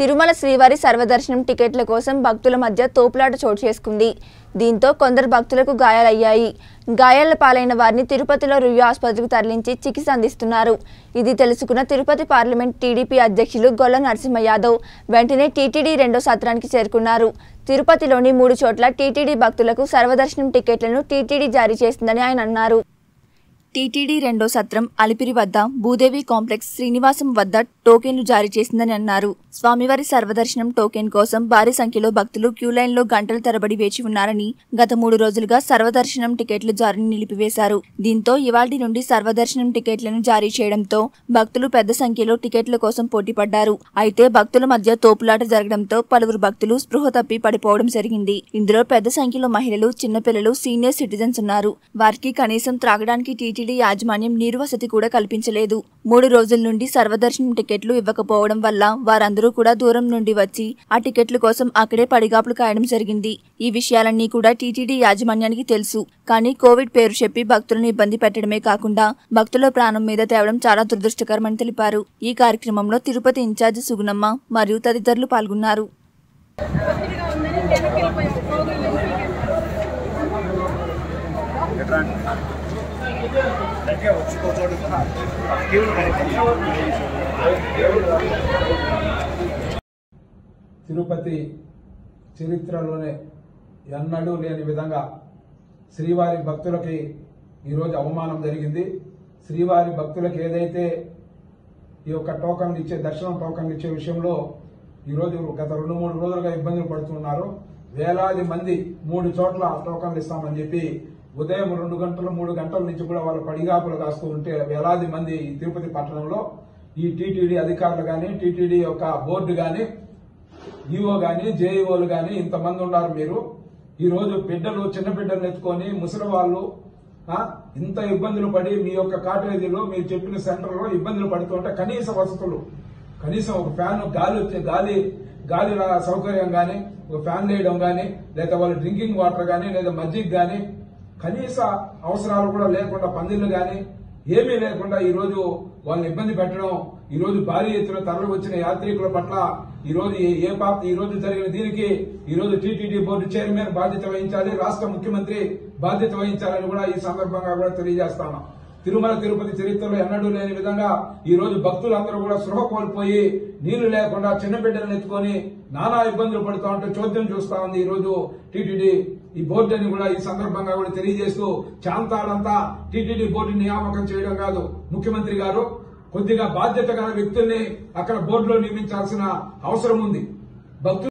తిరుమల శ్రీవారి సర్వదర్శనం టికెట్ల కోసం భక్తుల మధ్య తోపులాట చోటు చేసుకుంది దీంతో కొందరు భక్తులకు గాయాలయ్యాయి గాయాల పాలైన వారిని తిరుపతిలో రుయా ఆసుపత్రికి తరలించి చికిత్స అందిస్తున్నారు ఇది తెలుసుకున్న తిరుపతి పార్లమెంట్ టీడీపీ అధ్యక్షులు గొల్ల నరసింహ యాదవ్ వెంటనే టీటీడీ రెండో సత్రానికి చేరుకున్నారు తిరుపతిలోని మూడు చోట్ల టీటీడీ భక్తులకు సర్వదర్శనం టికెట్లను టీటీడీ జారీ చేసిందని ఆయన అన్నారు టీటీడీ రెండో సత్రం అలిపిరి వద్ద భూదేవి కాంప్లెక్స్ శ్రీనివాసం వద్ద టోకెన్లు జారీ చేసిందని అన్నారు స్వామివారి సర్వదర్శనం టోకెన్ కోసం భారీ సంఖ్యలో భక్తులు క్యూ లైన్లో గంటల తరబడి వేచి ఉన్నారని గత మూడు రోజులుగా సర్వదర్శనం టికెట్లు జారీని నిలిపివేశారు దీంతో ఇవాల్టి నుండి సర్వదర్శనం టికెట్లను జారీ చేయడంతో భక్తులు పెద్ద సంఖ్యలో టికెట్ల కోసం పోటీపడ్డారు అయితే భక్తుల మధ్య తోపులాట జరగడంతో పలువురు భక్తులు స్పృహ తప్పి పడిపోవడం జరిగింది ఇందులో పెద్ద సంఖ్యలో మహిళలు చిన్నపిల్లలు సీనియర్ సిటిజన్స్ ఉన్నారు వారికి కనీసం త్రాగడానికి టీటీడీ యాజమాన్యం నీరు వసతి కూడా కల్పించలేదు మూడు రోజుల నుండి సర్వదర్శనం టికెట్లు ఇవ్వకపోవడం వల్ల వారందరూ కూడా దూరం నుండి వచ్చి ఆ టికెట్ల కోసం అక్కడే పడిగాపులు కాయడం జరిగింది ఈ విషయాలన్నీ కూడా టీటీడీ యాజమాన్యానికి తెలుసు కానీ కోవిడ్ పేరు చెప్పి భక్తులను ఇబ్బంది పెట్టడమే కాకుండా భక్తుల ప్రాణం మీద తేవడం చాలా దురదృష్టకరమని తెలిపారు ఈ కార్యక్రమంలో తిరుపతి ఇన్ఛార్జ్ సుగుణమ్మ మరియు తదితరులు పాల్గొన్నారు తిరుపతి చరిత్రలోనే ఎన్నడూ లేని విధంగా శ్రీవారి భక్తులకి ఈరోజు అవమానం జరిగింది శ్రీవారి భక్తులకు ఏదైతే ఈ యొక్క టోకన్లు ఇచ్చే దర్శనం టోకన్లు ఇచ్చే విషయంలో ఈరోజు గత రెండు మూడు రోజులుగా ఇబ్బందులు పడుతున్నారు వేలాది మంది మూడు చోట్ల టోకన్లు ఇస్తామని చెప్పి ఉదయం రెండు గంటలు మూడు గంటల నుంచి కూడా వాళ్ళు పడిగాపులు కాస్తూ ఉంటే వేలాది మంది ఈ తిరుపతి పట్టణంలో ఈ టీటీడీ అధికారులు కానీ టీటీడీ యొక్క బోర్డు కానీ ఈఓ గాని జేఈఓలు గాని ఇంతమంది ఉన్నారు మీరు ఈ రోజు బిడ్డలు చిన్న బిడ్డలు ఎత్తుకొని ముసలి వాళ్ళు ఆ, ఇంత ఇబ్బందులు పడి మీ యొక్క కాటేజీలో మీరు చెప్పిన సెంటర్లో ఇబ్బందులు పడుతుంటే కనీస వసతులు కనీసం ఒక ఫ్యాన్ గాలి వచ్చే గాలి గాలి రా- సౌకర్యం గాని ఒక ఫ్యాన్ వేయడం గాని లేదా వాళ్ళ డ్రింకింగ్ వాటర్ గాని లేదా మజ్జిగ గాని కనీస అవసరాలు కూడా లేకుండా పందిళ్లు గాని ఏమీ లేకుండా ఈ రోజు వాళ్ళని ఇబ్బంది పెట్టడం ఈ రోజు భారీ ఎత్తున తరలి వచ్చిన యాత్రికుల పట్ల ఈ రోజు ఏ- ఏ పాప ఈ రోజు జరిగిన దీనికి ఈ రోజు టీటీడీ బోర్డు చైర్మన్ బాధ్యత వహించాలి రాష్ట్ర ముఖ్యమంత్రి బాధ్యత వహించాలని కూడా ఈ సందర్భంగా కూడా తెలియజేస్తాను తిరుమల తిరుపతి చరిత్రలో ఎన్నడూ లేని విధంగా ఈ రోజు భక్తులందరూ కూడా సృహ కోల్పోయి నీళ్లు లేకుండా చిన్న బిడ్డలను ఎత్తుకొని నానా ఇబ్బందులు పడుతూ ఉంటే చోద్యం చూస్తా ఉంది ఈ రోజు టీటీడీ ఈ బోర్డు అని కూడా ఈ సందర్భంగా కూడా తెలియజేస్తూ చాంతాడంతా టీటీడీ బోర్డు నియామకం చేయడం కాదు ముఖ్యమంత్రి గారు కొద్దిగా బాధ్యత గల వ్యక్తుల్ని అక్కడ బోర్డులో నియమించాల్సిన అవసరం ఉంది భక్తులు